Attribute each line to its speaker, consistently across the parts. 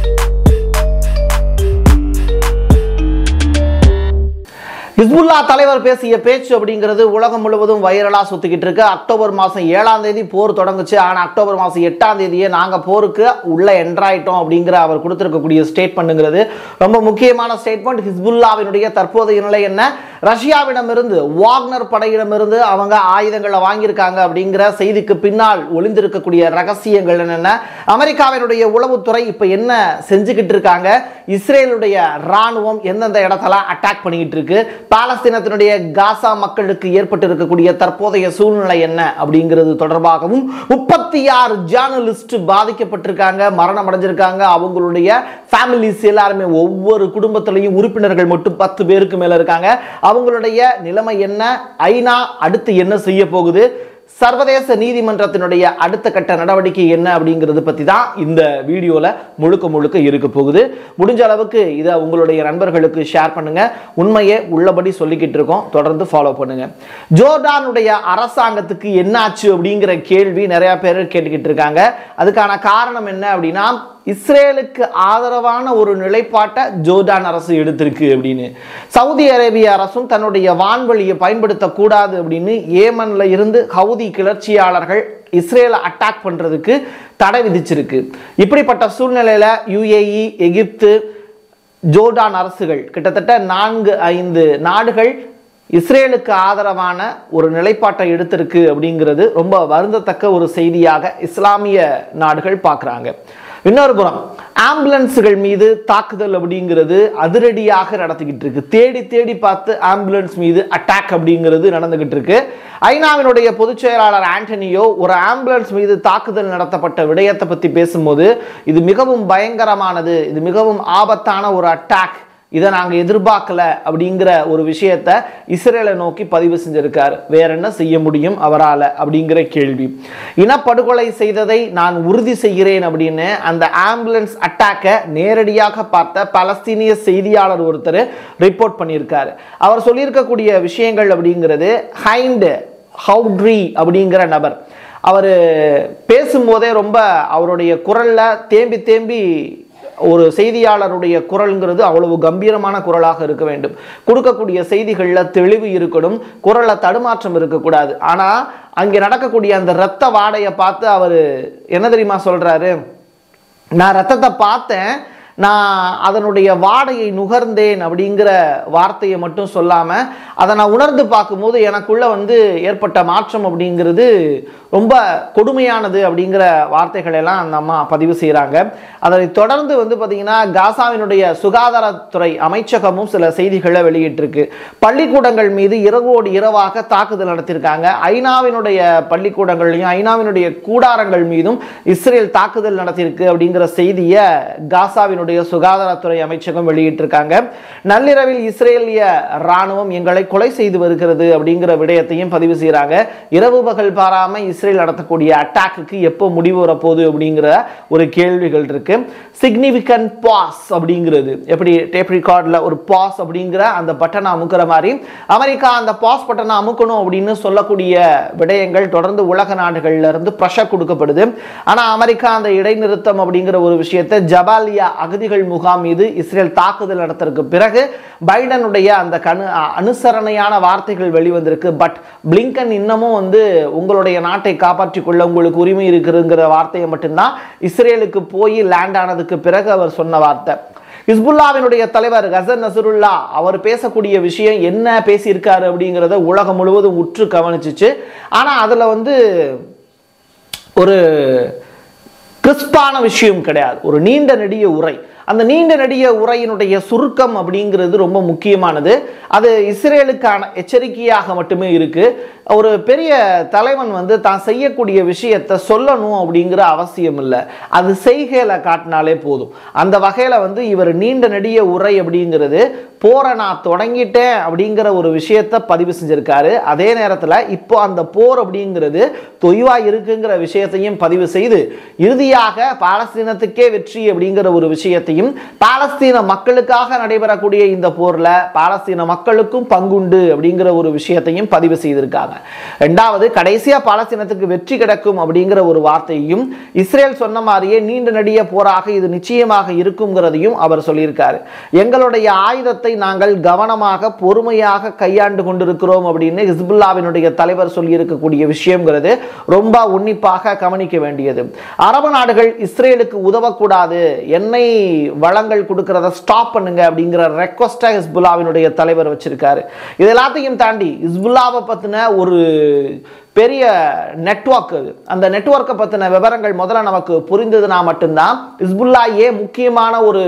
Speaker 1: Hezbollah தலைவர் பேசிய பேச்சு அப்படிங்கிறது உலகம் முழுவதும் வைரலா சுத்திக்கிட்டு இருக்கு அக்டோபர் மாசம் ஏழாம் தேதி போர் தொடங்குச்சு ஆனா அக்டோபர் மாசம் எட்டாம் தேதியே நாங்க போருக்கு உள்ள என்ட்ராயிட்டோம் அப்படிங்கிற அவர் கொடுத்திருக்கக்கூடிய ஸ்டேட்மெண்ட்ங்கிறது ரொம்ப முக்கியமான ஸ்டேட்மெண்ட் ஹிஸ்புல்லாவினுடைய தற்போதைய நிலை என்ன ரஷ்யாவிடமிருந்து வாக்னர் படையிடமிருந்து அவங்க ஆயுதங்களை வாங்கியிருக்காங்க அப்படிங்கிற செய்திக்கு பின்னால் ஒளிந்திருக்கக்கூடிய ரகசியங்கள் என்னென்ன அமெரிக்காவினுடைய உளவுத்துறை இப்ப என்ன செஞ்சுக்கிட்டு இருக்காங்க இஸ்ரேலுடைய ராணுவம் எந்தெந்த இடத்துல அட்டாக் பண்ணிக்கிட்டு இருக்கு பாலஸ்தீனத்தினுடைய காசா மக்களுக்கு ஏற்பட்டு இருக்கக்கூடிய தற்போதைய சூழ்நிலை என்ன அப்படிங்கிறது தொடர்பாகவும் முப்பத்தி ஆறு ஜேர்னலிஸ்ட் பாதிக்கப்பட்டிருக்காங்க மரணம் அடைஞ்சிருக்காங்க அவங்களுடைய ஃபேமிலிஸ் எல்லாருமே ஒவ்வொரு குடும்பத்திலையும் உறுப்பினர்கள் மட்டும் பத்து பேருக்கு மேல இருக்காங்க அவங்களுடைய நிலைமை என்ன ஐநா அடுத்து என்ன செய்ய போகுது சர்வதேச நீதிமன்றத்தினுடைய அடுத்த கட்ட நடவடிக்கை என்ன அப்படிங்கிறது பத்தி தான் இந்த வீடியோல முழுக்க முழுக்க இருக்க போகுது முடிஞ்ச அளவுக்கு இதை உங்களுடைய நண்பர்களுக்கு ஷேர் பண்ணுங்க உண்மையே உள்ளபடி சொல்லிக்கிட்டு இருக்கோம் தொடர்ந்து ஃபாலோ பண்ணுங்க ஜோர்டானுடைய அரசாங்கத்துக்கு என்னாச்சு அப்படிங்கிற கேள்வி நிறைய பேர் கேட்டுக்கிட்டு இருக்காங்க அதுக்கான காரணம் என்ன அப்படின்னா இஸ்ரேலுக்கு ஆதரவான ஒரு நிலைப்பாட்டை ஜோர்டான் அரசு எடுத்திருக்கு அப்படின்னு சவுதி அரேபிய அரசும் தன்னுடைய வான்வழியை பயன்படுத்தக்கூடாது அப்படின்னு ஏமன்ல இருந்து ஹவுதி கிளர்ச்சியாளர்கள் இஸ்ரேலை அட்டாக் பண்றதுக்கு தடை விதிச்சிருக்கு இப்படிப்பட்ட சூழ்நிலையில யுஏஇ எகிப்து ஜோர்டான் அரசுகள் கிட்டத்தட்ட நான்கு ஐந்து நாடுகள் இஸ்ரேலுக்கு ஆதரவான ஒரு நிலைப்பாட்டை எடுத்திருக்கு அப்படிங்கிறது ரொம்ப வருந்தத்தக்க ஒரு செய்தியாக இஸ்லாமிய நாடுகள் பார்க்குறாங்க இன்னொரு புறம் ஆம்புலன்ஸுகள் மீது தாக்குதல் அப்படிங்கிறது அதிரடியாக நடத்திக்கிட்டு இருக்கு தேடி தேடி பார்த்து ஆம்புலன்ஸ் மீது அட்டாக் அப்படிங்கிறது நடந்துகிட்டு இருக்கு ஐநாவினுடைய பொதுச் செயலாளர் ஆண்டனியோ ஒரு ஆம்புலன்ஸ் மீது தாக்குதல் நடத்தப்பட்ட விடயத்தை பத்தி பேசும்போது இது மிகவும் பயங்கரமானது இது மிகவும் ஆபத்தான ஒரு அட்டாக் இதை நாங்கள் எதிர்பார்க்கல அப்படிங்கிற ஒரு விஷயத்த இஸ்ரேலை நோக்கி பதிவு செஞ்சிருக்கார் வேற என்ன செய்ய முடியும் அவரால் அப்படிங்கிற கேள்வி இனப்படுகொலை செய்ததை நான் உறுதி செய்கிறேன் அப்படின்னு அந்த ஆம்புலன்ஸ் அட்டாக்கை நேரடியாக பார்த்த பலஸ்தீனிய செய்தியாளர் ஒருத்தர் ரிப்போர்ட் பண்ணியிருக்காரு அவர் சொல்லியிருக்கக்கூடிய விஷயங்கள் அப்படிங்கிறது ஹைண்ட் ஹவுட்ரி அப்படிங்கிற நபர் அவர் பேசும்போதே ரொம்ப அவருடைய குரல்ல தேம்பி தேம்பி ஒரு செய்தியாளருடைய குரல்ங்கிறது அவ்வளவு கம்பீரமான குரலாக இருக்க வேண்டும் கொடுக்கக்கூடிய செய்திகளில் தெளிவு இருக்கணும் குரலில் தடுமாற்றம் இருக்கக்கூடாது ஆனால் அங்கே நடக்கக்கூடிய அந்த இரத்த வாடையை பார்த்து அவர் என்ன தெரியுமா சொல்றாரு நான் ரத்தத்தை பார்த்தேன் நான் அதனுடைய வாடையை நுகர்ந்தேன் அப்படிங்கிற வார்த்தையை மட்டும் சொல்லாமல் அதை நான் உணர்ந்து பார்க்கும்போது எனக்குள்ள வந்து ஏற்பட்ட மாற்றம் அப்படிங்கிறது ரொம்ப கொடுமையானது அப்படிங்கிற வார்த்தைகளை எல்லாம் அந்த அம்மா பதிவு செய்கிறாங்க அதை தொடர்ந்து வந்து பார்த்தீங்கன்னா காசாவினுடைய சுகாதாரத்துறை அமைச்சகமும் சில செய்திகளை வெளியிட்டிருக்கு பள்ளிக்கூடங்கள் மீது இரவோடு இரவாக தாக்குதல் நடத்தியிருக்காங்க ஐநாவினுடைய பள்ளிக்கூடங்கள்லையும் ஐநாவினுடைய கூடாரங்கள் மீதும் இஸ்ரேல் தாக்குதல் நடத்தியிருக்கு அப்படிங்கிற செய்தியை காசாவினுடைய சுகாதாரத்துறை அமைச்சகம் வெளியிட்டிருக்காங்க நள்ளிரவில் இஸ்ரேலிய ராணுவம் எங்களை கொலை செய்து வருகிறது அப்படிங்கிற விடயத்தையும் பதிவு செய்கிறாங்க இரவு பகல் பாராம இஸ்ரேல் நடத்தக்கூடிய அட்டாக்குக்கு எப்போ முடிவு வரப்போகுது அப்படிங்கிற ஒரு கேள்விகள் இருக்கு சிக்னிஃபிகன்ட் பாஸ் அப்படிங்கிறது எப்படி டேப் ரெக்கார்டில் ஒரு பாஸ் அப்படிங்கிற அந்த பட்டனை அமுக்கிற மாதிரி அமெரிக்கா அந்த பாஸ் பட்டனை அமுக்கணும் அப்படின்னு சொல்லக்கூடிய விடயங்கள் தொடர்ந்து உலக நாடுகள்ல இருந்து ப்ரெஷர் கொடுக்கப்படுது ஆனால் அமெரிக்கா அந்த இடைநிறுத்தம் அப்படிங்கிற ஒரு விஷயத்தை ஜபாலியா அகதிகள் முகாம் மீது இஸ்ரேல் தாக்குதல் நடத்துறதுக்கு பிறகு பைடனுடைய அந்த கணு அனுசரணையான வார்த்தைகள் வெளிவந்திருக்கு பட் பிளிங்கன் இன்னமும் வந்து உங்களுடைய நாட்டை காப்பாற்றிக் கொள்ள உங்களுக்கு உரிமை இருக்குங்கிற வார்த்தையை மட்டும்தான் இஸ்ரேலுக்கு போய் லேண்ட் ஆனதுக்கு பிறகு அவர் சொன்ன வார்த்தை ஹிஸ்புல்லாவினுடைய தலைவர் ஹசன் நசருல்லா அவர் பேசக்கூடிய விஷயம் என்ன பேசியிருக்காரு அப்படிங்கிறத உலகம் முழுவதும் உற்று கவனிச்சிச்சு ஆனால் அதில் வந்து ஒரு கிறிஸ்பான விஷயம் கிடையாது ஒரு நீண்ட நெடிய உரை அந்த நீண்ட நெடிய உரையினுடைய சுருக்கம் அப்படிங்கிறது ரொம்ப முக்கியமானது அது இஸ்ரேலுக்கான எச்சரிக்கையாக மட்டுமே இருக்கு ஒரு பெரிய தலைவன் வந்து தான் செய்யக்கூடிய விஷயத்தை சொல்லணும் அப்படிங்கிற அவசியம் இல்லை அது செய்கையில காட்டினாலே போதும் அந்த வகையில் வந்து இவர் நீண்ட நெடிய உரை அப்படிங்கிறது போரை நான் தொடங்கிட்டேன் அப்படிங்கிற ஒரு விஷயத்தை பதிவு செஞ்சிருக்காரு அதே நேரத்தில் இப்போ அந்த போர் அப்படிங்கிறது தொய்வாக இருக்குங்கிற விஷயத்தையும் பதிவு செய்து இறுதியாக பாலஸ்தீனத்துக்கே வெற்றி அப்படிங்கிற ஒரு விஷயத்தையும் விஷயத்தையும் பாலஸ்தீன மக்களுக்காக நடைபெறக்கூடிய இந்த போர்ல பாலஸ்தீன மக்களுக்கும் பங்குண்டு அப்படிங்கிற ஒரு விஷயத்தையும் பதிவு செய்திருக்காங்க ரெண்டாவது கடைசியா பாலஸ்தீனத்துக்கு வெற்றி கிடைக்கும் அப்படிங்கிற ஒரு வார்த்தையும் இஸ்ரேல் சொன்ன மாதிரியே நீண்ட நெடிய போராக இது நிச்சயமாக இருக்குங்கிறதையும் அவர் சொல்லியிருக்காரு எங்களுடைய ஆயுதத்தை நாங்கள் கவனமாக பொறுமையாக கையாண்டு கொண்டிருக்கிறோம் அப்படின்னு ஹிஸ்புல்லாவினுடைய தலைவர் சொல்லியிருக்கக்கூடிய விஷயங்கிறது ரொம்ப உன்னிப்பாக கவனிக்க வேண்டியது அரபு நாடுகள் இஸ்ரேலுக்கு உதவக்கூடாது எண்ணெய் வளங்கள் கொடுக்கறத ஸ்டாப் பண்ணுங்க அப்படிங்கிற ரெக்வஸ்டை ஹிஸ்புல்லாவினுடைய தலைவர் வச்சிருக்காரு இது எல்லாத்தையும் தாண்டி ஹிஸ்புல்லாவை பத்தின ஒரு பெரிய நெட்வொர்க் அது அந்த நெட்வொர்க்கை பற்றின விவரங்கள் முதல்ல நமக்கு புரிந்ததுனா மட்டும்தான் ஹிஸ்புல்லா ஏன் முக்கியமான ஒரு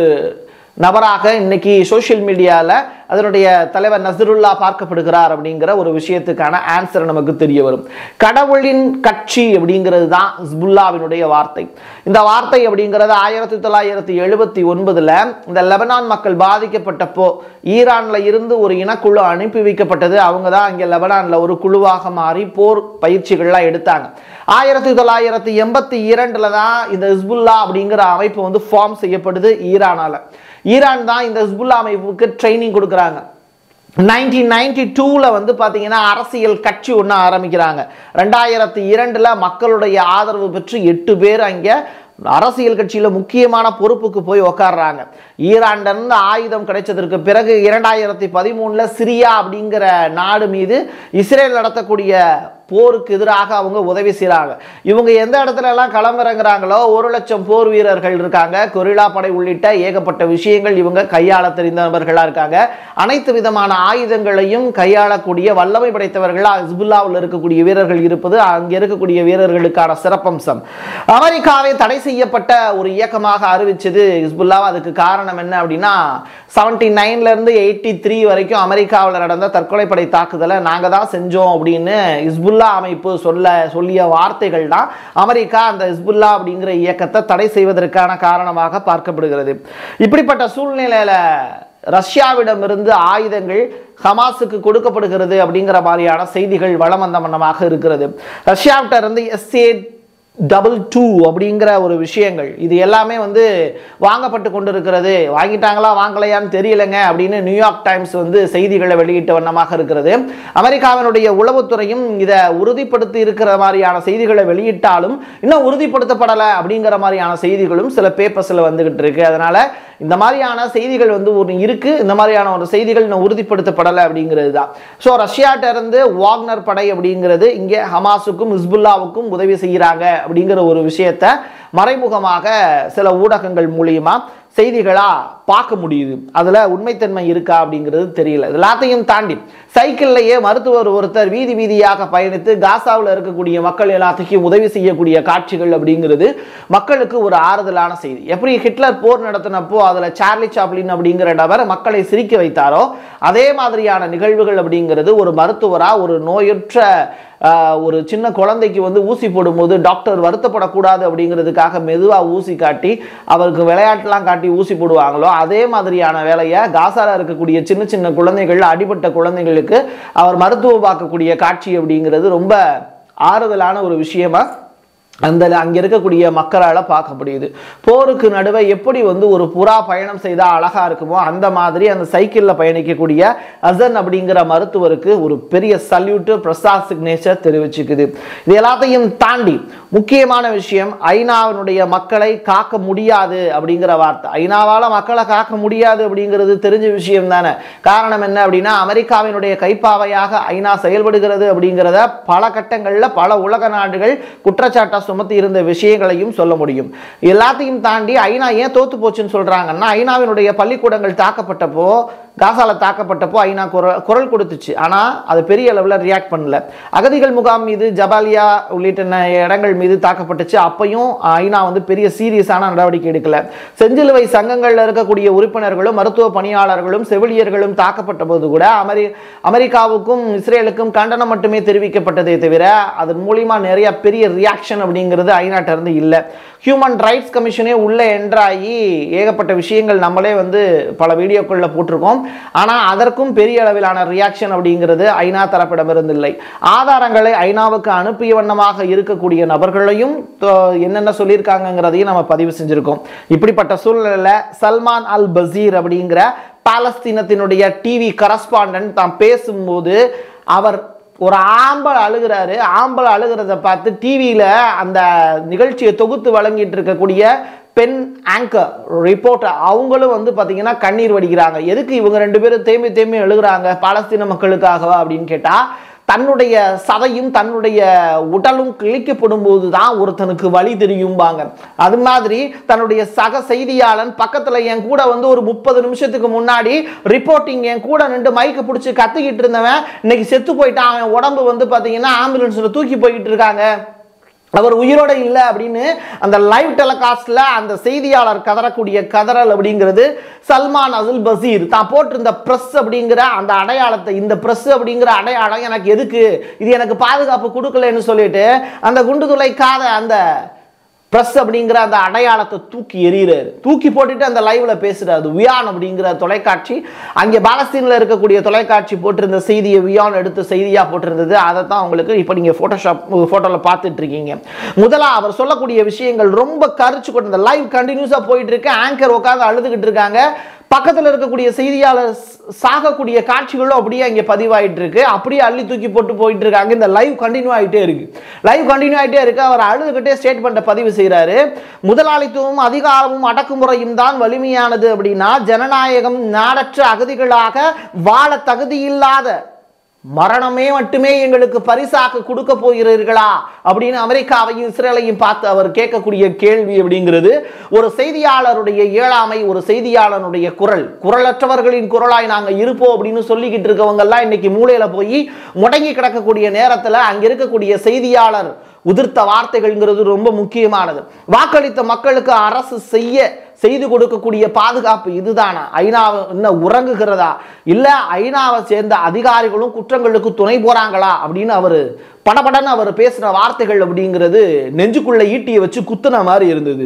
Speaker 1: நபராக இன்னைக்கு சோஷியல் மீடியாவில் அதனுடைய தலைவர் நசருல்லா பார்க்கப்படுகிறார் அப்படிங்கிற ஒரு விஷயத்துக்கான ஆன்சர் நமக்கு தெரிய வரும் கடவுளின் கட்சி அப்படிங்கிறது தான் ஹிஸ்புல்லாவினுடைய வார்த்தை இந்த வார்த்தை அப்படிங்கிறது ஆயிரத்தி தொள்ளாயிரத்தி எழுபத்தி ஒன்பதுல இந்த லெபனான் மக்கள் பாதிக்கப்பட்டப்போ ஈரான்ல இருந்து ஒரு இனக்குழு அனுப்பி வைக்கப்பட்டது அவங்க தான் அங்கே லெபனான்ல ஒரு குழுவாக மாறி போர் பயிற்சிகள்லாம் எடுத்தாங்க ஆயிரத்தி தொள்ளாயிரத்தி எண்பத்தி இரண்டுல தான் இந்த ஹிஸ்புல்லா அப்படிங்கிற அமைப்பு வந்து ஃபார்ம் செய்யப்படுது ஈரானால ஈரான் தான் இந்த ஹிஸ்புல்லா அமைப்புக்கு ட்ரைனிங் கொடுக்குறாங்க நைன்டீன் நைன்டி டூவில் வந்து பார்த்தீங்கன்னா அரசியல் கட்சி ஒன்று ஆரம்பிக்கிறாங்க ரெண்டாயிரத்தி இரண்டில் மக்களுடைய ஆதரவு பெற்று எட்டு பேர் அங்கே அரசியல் கட்சியில் முக்கியமான பொறுப்புக்கு போய் உக்காடுறாங்க ஈரான்லேருந்து ஆயுதம் கிடைச்சதற்கு பிறகு இரண்டாயிரத்தி பதிமூணில் சிரியா அப்படிங்கிற நாடு மீது இஸ்ரேல் நடத்தக்கூடிய போருக்கு எதிராக அவங்க உதவி செய்கிறாங்க இவங்க எந்த இடத்துல எல்லாம் களமிறங்குறாங்களோ ஒரு லட்சம் போர் வீரர்கள் இருக்காங்க கொரில்லா படை உள்ளிட்ட ஏகப்பட்ட விஷயங்கள் இவங்க கையாள தெரிந்தவர்களாக இருக்காங்க அனைத்து விதமான ஆயுதங்களையும் கையாளக்கூடிய வல்லமை படைத்தவர்களா ஹிஸ்புல்லாவில் இருக்கக்கூடிய வீரர்கள் இருப்பது அங்கே இருக்கக்கூடிய வீரர்களுக்கான சிறப்பம்சம் அமெரிக்காவை தடை செய்யப்பட்ட ஒரு இயக்கமாக அறிவிச்சது ஹிஸ்புல்லா அதுக்கு காரணம் என்ன அப்படின்னா செவன்டி நைன்ல இருந்து எயிட்டி த்ரீ வரைக்கும் அமெரிக்காவில் நடந்த தற்கொலைப்படை தாக்குதலை நாங்கள் தான் செஞ்சோம் அப்படின்னு ஹிஸ்புல்லா அமைப்பு சொல்ல சொல்லிய வார்த்தைகள் தான் அமெரிக்கா அந்த ஹிஸ்புல்லா அப்படிங்கிற இயக்கத்தை தடை செய்வதற்கான காரணமாக பார்க்கப்படுகிறது இப்படிப்பட்ட சூழ்நிலையில ரஷ்யாவிடமிருந்து ஆயுதங்கள் ஹமாஸுக்கு கொடுக்கப்படுகிறது அப்படிங்கிற மாதிரியான செய்திகள் வளம் வந்த வண்ணமாக இருக்கிறது ரஷ்யாவிட்ட இருந்து எஸ்ஏ டபுள் டூ அப்படிங்கிற ஒரு விஷயங்கள் இது எல்லாமே வந்து வாங்கப்பட்டு கொண்டிருக்கிறது வாங்கிட்டாங்களா வாங்கலையான்னு தெரியலைங்க அப்படின்னு நியூயார்க் டைம்ஸ் வந்து செய்திகளை வெளியிட்ட வண்ணமாக இருக்கிறது அமெரிக்காவினுடைய உளவுத்துறையும் இதை உறுதிப்படுத்தி இருக்கிற மாதிரியான செய்திகளை வெளியிட்டாலும் இன்னும் உறுதிப்படுத்தப்படலை அப்படிங்கிற மாதிரியான செய்திகளும் சில பேப்பர்ஸில் வந்துகிட்டு இருக்கு அதனால இந்த மாதிரியான செய்திகள் வந்து ஒரு இருக்கு இந்த மாதிரியான ஒரு செய்திகள் இன்னும் உறுதிப்படுத்தப்படலை அப்படிங்கிறது தான் ஸோ ரஷ்யாட்ட இருந்து வாக்னர் படை அப்படிங்கிறது இங்கே ஹமாஸுக்கும் ஹிஸ்புல்லாவுக்கும் உதவி செய்கிறாங்க அப்படிங்கிற ஒரு விஷயத்த மறைமுகமாக சில ஊடகங்கள் மூலியமா செய்திகளா பார்க்க முடியுது அதுல உண்மைத்தன்மை இருக்கா அப்படிங்கிறது தெரியல இது எல்லாத்தையும் தாண்டி சைக்கிள்லயே மருத்துவர் ஒருத்தர் வீதி வீதியாக பயணித்து காசாவில் இருக்கக்கூடிய மக்கள் எல்லாத்துக்கும் உதவி செய்யக்கூடிய காட்சிகள் அப்படிங்கிறது மக்களுக்கு ஒரு ஆறுதலான செய்தி எப்படி ஹிட்லர் போர் நடத்தினப்போ அதுல சார்லி சாப்ளின் அப்படிங்கிற நபர் மக்களை சிரிக்க வைத்தாரோ அதே மாதிரியான நிகழ்வுகள் அப்படிங்கிறது ஒரு மருத்துவரா ஒரு நோயுற்ற ஆஹ், ஒரு சின்ன குழந்தைக்கு வந்து ஊசி போடும்போது டாக்டர் வருத்தப்படக்கூடாது அப்படிங்கிறதுக்காக மெதுவாக ஊசி காட்டி அவருக்கு விளையாட்டுலாம் காட்டி ஊசி போடுவாங்களோ அதே மாதிரியான வேலையை காசால இருக்கக்கூடிய சின்ன சின்ன குழந்தைகள் அடிபட்ட குழந்தைகளுக்கு அவர் மருத்துவம் பார்க்கக்கூடிய காட்சி அப்படிங்கிறது ரொம்ப ஆறுதலான ஒரு விஷயமா அந்த அங்க இருக்கக்கூடிய மக்களால் பார்க்க முடியுது போருக்கு நடுவே எப்படி வந்து ஒரு புறா பயணம் செய்தால் அழகா இருக்குமோ அந்த மாதிரி அந்த சைக்கிளில் பயணிக்கக்கூடிய அசன் அப்படிங்கிற மருத்துவருக்கு ஒரு பெரிய சல்யூட்டு பிரசாத் சிக்னேச்சர் தெரிவிச்சுக்குது இது எல்லாத்தையும் தாண்டி முக்கியமான விஷயம் ஐநாவினுடைய மக்களை காக்க முடியாது அப்படிங்கிற வார்த்தை ஐநாவால் மக்களை காக்க முடியாது அப்படிங்கிறது தெரிஞ்ச விஷயம் தானே காரணம் என்ன அப்படின்னா அமெரிக்காவினுடைய கைப்பாவையாக ஐநா செயல்படுகிறது அப்படிங்கிறத பல கட்டங்களில் பல உலக நாடுகள் குற்றச்சாட்டை சுமத்தி இருந்த விஷயங்களையும் சொல்ல முடியும் எல்லாத்தையும் தாண்டி ஐநா ஏன் தோத்து போச்சுன்னு சொல்றாங்கன்னா ஐநாவினுடைய பள்ளிக்கூடங்கள் தாக்கப்பட்டப்போ காசால தாக்கப்பட்டப்போ ஐநா குரல் குரல் கொடுத்துச்சு ஆனா அது பெரிய அளவில் ரியாக்ட் பண்ணல அகதிகள் முகாம் மீது ஜபாலியா உள்ளிட்ட ந- இடங்கள் மீது தாக்கப்பட்டுச்சு அப்பையும் ஐநா வந்து பெரிய சீரியஸான நடவடிக்கை எடுக்கல செஞ்சிலுவை சங்கங்கள்ல இருக்கக்கூடிய உறுப்பினர்களும் மருத்துவ பணியாளர்களும் செவிலியர்களும் தாக்கப்பட்ட போது கூட அமெரி அமெரிக்காவுக்கும் இஸ்ரேலுக்கும் கண்டனம் மட்டுமே தெரிவிக்கப்பட்டதே தவிர அதன் மூலியமா நிறைய பெரிய ரியாக்ஷன் அப்படிங்கிறது ஐநாட்ட இருந்து இல்லை ஹியூமன் ரைட்ஸ் கமிஷனே உள்ள என்ட்ராகி ஏகப்பட்ட விஷயங்கள் நம்மளே வந்து பல வீடியோக்களில் போட்டிருக்கோம் ஆனால் அதற்கும் பெரிய அளவிலான ரியாக்ஷன் அப்படிங்கிறது ஐநா தரப்பிடமிருந்து இல்லை ஆதாரங்களை ஐநாவுக்கு அனுப்பிய வண்ணமாக இருக்கக்கூடிய நபர்களையும் தொ- என்னென்ன சொல்லியிருக்காங்கங்கிறதையும் நம்ம பதிவு செஞ்சிருக்கோம் இப்படிப்பட்ட சூழ்நிலையில் சல்மான் அல் பசீர் அப்படிங்கிற பாலஸ்தீனத்தினுடைய டிவி கரஸ்பாண்டன்ட் தான் பேசும்போது அவர் ஒரு ஆம்பல் அழுகிறாரு ஆம்பல் அழுகிறத பார்த்து டிவியில் அந்த நிகழ்ச்சியை தொகுத்து வழங்கிட்டு இருக்கக்கூடிய பெண் ஆங்கர் ரிப்போர்ட்டர் அவங்களும் வந்து பார்த்தீங்கன்னா கண்ணீர் வடிக்கிறாங்க எதுக்கு இவங்க ரெண்டு பேரும் தேம்பி தேம்பி எழுகிறாங்க பாலஸ்தீன மக்களுக்காகவா அப்படின்னு கேட்டால் தன்னுடைய சதையும் தன்னுடைய உடலும் கிழிக்கப்படும் போது தான் ஒருத்தனுக்கு வழி தெரியும்பாங்க அது மாதிரி தன்னுடைய சக செய்தியாளன் பக்கத்தில் என் கூட வந்து ஒரு முப்பது நிமிஷத்துக்கு முன்னாடி ரிப்போர்ட்டிங் என் கூட நின்று மைக்கை பிடிச்சி கத்திக்கிட்டு இருந்தவன் இன்னைக்கு செத்து போயிட்டான் அவன் உடம்பு வந்து பார்த்தீங்கன்னா ஆம்புலன்ஸில் தூக்கி போய்கிட்டு இருக்காங்க அவர் உயிரோட இல்லை அப்படின்னு அந்த லைவ் டெலிகாஸ்ட்ல அந்த செய்தியாளர் கதறக்கூடிய கதறல் அப்படிங்கிறது சல்மான் அசுல் பசீர் தான் போட்டிருந்த பிரஸ் அப்படிங்கிற அந்த அடையாளத்தை இந்த பிரஸ் அப்படிங்கிற அடையாளம் எனக்கு எதுக்கு இது எனக்கு பாதுகாப்பு கொடுக்கலன்னு சொல்லிட்டு அந்த குண்டு துளைக்காத அந்த பிரஸ் அப்படிங்கிற அந்த அடையாளத்தை தூக்கி எறிகிறாரு தூக்கி போட்டுட்டு அந்த லைவ்ல பேசுறாரு வியான் அப்படிங்கிற தொலைக்காட்சி அங்கே பாலஸ்தீனில் இருக்கக்கூடிய தொலைக்காட்சி போட்டிருந்த செய்தியை வியான் எடுத்து செய்தியா போட்டிருந்தது அதை தான் உங்களுக்கு இப்போ நீங்க போட்டோஷாப் போட்டோல பார்த்துட்டு இருக்கீங்க முதலா அவர் சொல்லக்கூடிய விஷயங்கள் ரொம்ப கரிச்சு கொண்டு இந்த லைவ் கண்டினியூஸா போயிட்டு இருக்கு ஆங்கர் உட்காந்து அழுதுகிட்டு இருக்காங்க பக்கத்தில் இருக்கக்கூடிய செய்தியாளர் ச- சாகக்கூடிய காட்சிகளும் அப்படியே அங்கே பதிவாயிட்டு இருக்கு அப்படியே அள்ளி தூக்கி போட்டு போயிட்டு இருக்காங்க இந்த லைவ் கண்டினியூ ஆயிட்டே இருக்கு லைவ் கண்டினியூ ஆயிட்டே இருக்கு அவர் அழுதுகிட்டே ஸ்டேட்மெண்ட்டை பதிவு செய்றாரு முதலாளித்துவமும் அதிகாரமும் அடக்குமுறையும் தான் வலிமையானது அப்படின்னா ஜனநாயகம் நாடற்ற அகதிகளாக வாழ தகுதியில்லாத மரணமே மட்டுமே எங்களுக்கு பரிசாக கொடுக்க போகிறீர்களா அப்படின்னு அமெரிக்காவையும் இஸ்ரேலையும் பார்த்து அவர் கேட்கக்கூடிய கேள்வி அப்படிங்கிறது ஒரு செய்தியாளருடைய இயலாமை ஒரு செய்தியாளனுடைய குரல் குரலற்றவர்களின் குரலாய் நாங்க இருப்போம் அப்படின்னு சொல்லிக்கிட்டு இருக்கவங்க எல்லாம் இன்னைக்கு மூலையில போய் முடங்கி கிடக்கக்கூடிய நேரத்துல அங்க இருக்கக்கூடிய செய்தியாளர் உதிர்த்த வார்த்தைகள்ங்கிறது ரொம்ப முக்கியமானது வாக்களித்த மக்களுக்கு அரசு செய்ய செய்து கொடுக்கக்கூடிய பாதுகாப்பு இதுதானா ஐநாவை இன்னும் உறங்குகிறதா இல்ல ஐநாவை சேர்ந்த அதிகாரிகளும் குற்றங்களுக்கு துணை போறாங்களா அப்படின்னு அவர் படபடன்னு அவர் பேசின வார்த்தைகள் அப்படிங்கிறது நெஞ்சுக்குள்ள ஈட்டியை வச்சு குத்துன மாதிரி இருந்தது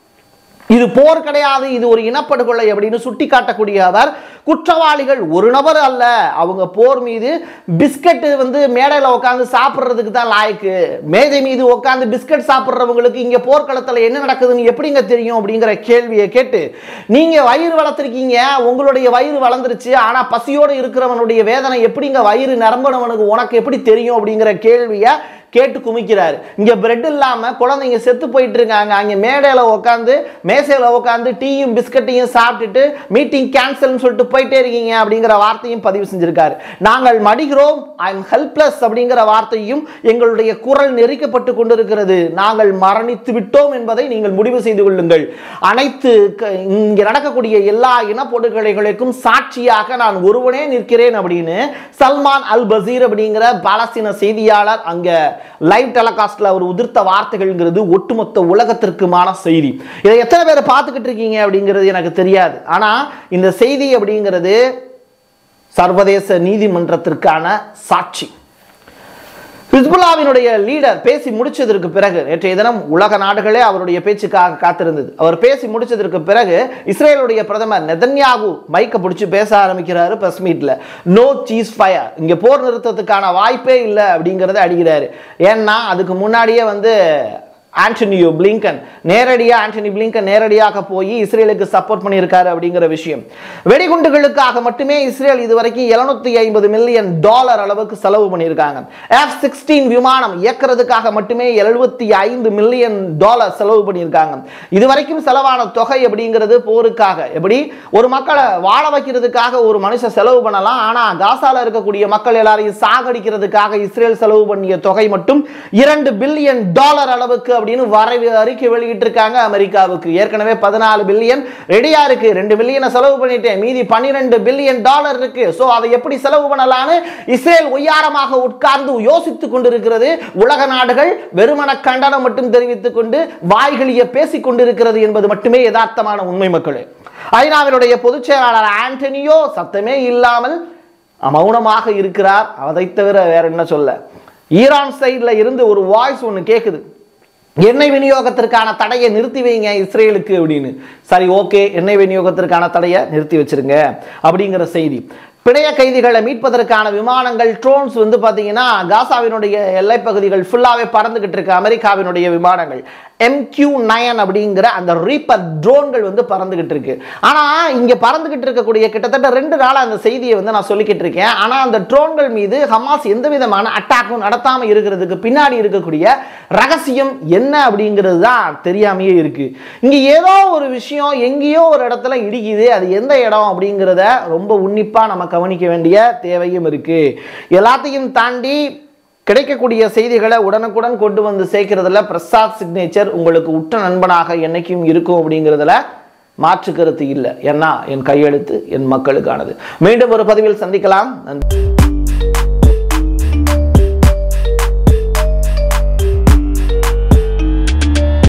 Speaker 1: இது போர் கிடையாது இது ஒரு இனப்படுகொலை அப்படின்னு சுட்டி காட்டக்கூடிய அவர் குற்றவாளிகள் ஒரு நபர் அல்ல அவங்க போர் மீது பிஸ்கட் வந்து மேடையில் உட்காந்து சாப்பிட்றதுக்கு தான் லாய்க்கு மேதை மீது உட்காந்து பிஸ்கட் சாப்பிட்றவங்களுக்கு இங்க போர்க்களத்தில் என்ன நடக்குதுன்னு எப்படிங்க தெரியும் அப்படிங்கிற கேள்வியை கேட்டு நீங்க வயிறு வளர்த்துருக்கீங்க உங்களுடைய வயிறு வளர்ந்துருச்சு ஆனா பசியோடு இருக்கிறவனுடைய வேதனை எப்படிங்க வயிறு நிரம்பினவனுக்கு உனக்கு எப்படி தெரியும் அப்படிங்கிற கேள்வியை கேட்டு குமிக்கிறாரு இங்க பிரெட் இல்லாம குழந்தைங்க செத்து போயிட்டு இருக்காங்க அங்க மேடையில உட்காந்து மேசையில உட்காந்து டீயும் பிஸ்கட்டையும் சாப்பிட்டுட்டு மீட்டிங் கேன்சல்னு சொல்லிட்டு போயிட்டே இருக்கீங்க அப்படிங்கிற வார்த்தையும் பதிவு செஞ்சிருக்காரு நாங்கள் மடிகிறோம் ஐ எம் ஹெல்ப்லெஸ் அப்படிங்கிற வார்த்தையும் எங்களுடைய குரல் நெரிக்கப்பட்டு கொண்டிருக்கிறது நாங்கள் மரணித்து விட்டோம் என்பதை நீங்கள் முடிவு செய்து கொள்ளுங்கள் அனைத்து க- இங்க நடக்கக்கூடிய எல்லா இனப்படுகொலைகளுக்கும் சாட்சியாக நான் ஒருவனே நிற்கிறேன் அப்படின்னு சல்மான் அல் பசீர் அப்படிங்கிற பாலஸ்தீன செய்தியாளர் அங்க லைவ் டெலகாஸ்ட்ல அவர் உதிர்த்த வார்த்தைகள்ங்கிறது ஒட்டுமொத்த உலகத்திற்குமான செய்தி இதை எத்தனை பேர் பார்த்துக்கிட்டு இருக்கீங்க அப்படிங்கிறது எனக்கு தெரியாது ஆனா இந்த செய்தி அப்படிங்கிறது சர்வதேச நீதிமன்றத்திற்கான சாட்சி ஹிஸ்புல்லாவினுடைய லீடர் பேசி முடிச்சதற்கு பிறகு நேற்றைய தினம் உலக நாடுகளே அவருடைய பேச்சுக்காக காத்திருந்தது அவர் பேசி முடிச்சதற்கு பிறகு இஸ்ரேலுடைய பிரதமர் நெதன்யாகு மைக்க பிடிச்சி பேச ஆரம்பிக்கிறாரு பிரஸ் மீட்ல நோ சீஸ் ஃபயர் இங்க போர் நிறுத்தத்துக்கான வாய்ப்பே இல்லை அப்படிங்கறத அடிக்கிறாரு ஏன்னா அதுக்கு முன்னாடியே வந்து ஆண்டனியோ பிளிங்கன் நேரடியாக ஆண்டனி பிளிங்கன் நேரடியாக போய் இஸ்ரேலுக்கு சப்போர்ட் பண்ணியிருக்காரு அப்படிங்கிற விஷயம் வெடிகுண்டுகளுக்காக மட்டுமே இஸ்ரேல் இதுவரைக்கும் 750 ஐம்பது மில்லியன் டாலர் அளவுக்கு செலவு பண்ணியிருக்காங்க எஃப் சிக்ஸ்டீன் விமானம் இயக்குறதுக்காக மட்டுமே எழுபத்தி ஐந்து மில்லியன் டாலர் செலவு பண்ணியிருக்காங்க இதுவரைக்கும் செலவான தொகை அப்படிங்கிறது போருக்காக எப்படி ஒரு மக்களை வாழ வைக்கிறதுக்காக ஒரு மனுஷன் செலவு பண்ணலாம் ஆனா காசால இருக்கக்கூடிய மக்கள் எல்லாரையும் சாகடிக்கிறதுக்காக இஸ்ரேல் செலவு பண்ணிய தொகை மட்டும் இரண்டு பில்லியன் டாலர் அளவுக்கு அப்படின்னு வரைவு அறிக்கை வெளியிட்டு இருக்காங்க அமெரிக்காவுக்கு ஏற்கனவே பதினாலு பில்லியன் ரெடியா இருக்கு ரெண்டு பில்லியனை செலவு பண்ணிட்டேன் மீதி பன்னிரெண்டு பில்லியன் டாலர் இருக்கு சோ அதை எப்படி செலவு பண்ணலாம்னு இஸ்ரேல் ஒய்யாரமாக உட்கார்ந்து யோசித்துக் கொண்டிருக்கிறது உலக நாடுகள் வெறுமன கண்டனம் மட்டும் தெரிவித்துக் கொண்டு வாய்களிய பேசிக் கொண்டிருக்கிறது என்பது மட்டுமே யதார்த்தமான உண்மை மக்களே ஐநாவினுடைய பொதுச் செயலாளர் ஆண்டனியோ சத்தமே இல்லாமல் மௌனமாக இருக்கிறார் அதை தவிர வேற என்ன சொல்ல ஈரான் சைடுல இருந்து ஒரு வாய்ஸ் ஒன்று கேட்குது எண்ணெய் விநியோகத்திற்கான தடையை நிறுத்தி வைங்க இஸ்ரேலுக்கு அப்படின்னு சரி ஓகே எண்ணெய் விநியோகத்திற்கான தடையை நிறுத்தி வச்சிருங்க அப்படிங்கிற செய்தி பிணைய கைதிகளை மீட்பதற்கான விமானங்கள் ட்ரோன்ஸ் வந்து பார்த்தீங்கன்னா காசாவினுடைய எல்லைப் பகுதிகள் ஃபுல்லாகவே பறந்துகிட்டு இருக்கு அமெரிக்காவினுடைய விமானங்கள் எம்கியூ நயன் அப்படிங்கிற அந்த ரீப்பர் ட்ரோன்கள் வந்து பறந்துகிட்டு இருக்கு ஆனால் இங்கே பறந்துகிட்டு இருக்கக்கூடிய கிட்டத்தட்ட ரெண்டு நாளாக அந்த செய்தியை வந்து நான் சொல்லிக்கிட்டு இருக்கேன் ஆனால் அந்த ட்ரோன்கள் மீது ஹமாஸ் எந்த விதமான அட்டாக்கும் நடத்தாமல் இருக்கிறதுக்கு பின்னாடி இருக்கக்கூடிய ரகசியம் என்ன அப்படிங்கிறது தான் தெரியாமையே இருக்கு இங்கே ஏதோ ஒரு விஷயம் எங்கேயோ ஒரு இடத்துல இடிக்குது அது எந்த இடம் அப்படிங்கிறத ரொம்ப உன்னிப்பாக நம்ம கவனிக்க வேண்டிய தேவையும் இருக்கு எல்லாத்தையும் தாண்டி கிடைக்கக்கூடிய செய்திகளை உடனுக்குடன் கொண்டு வந்து சேர்க்கிறதுல பிரசாத் சிக்னேச்சர் உங்களுக்கு உற்ற நண்பனாக என்னைக்கும் இருக்கும் அப்படிங்கிறதுல மாற்று கருத்து இல்லை ஏன்னா என் கையெழுத்து என் மக்களுக்கானது மீண்டும் ஒரு பதிவில் சந்திக்கலாம் நன்றி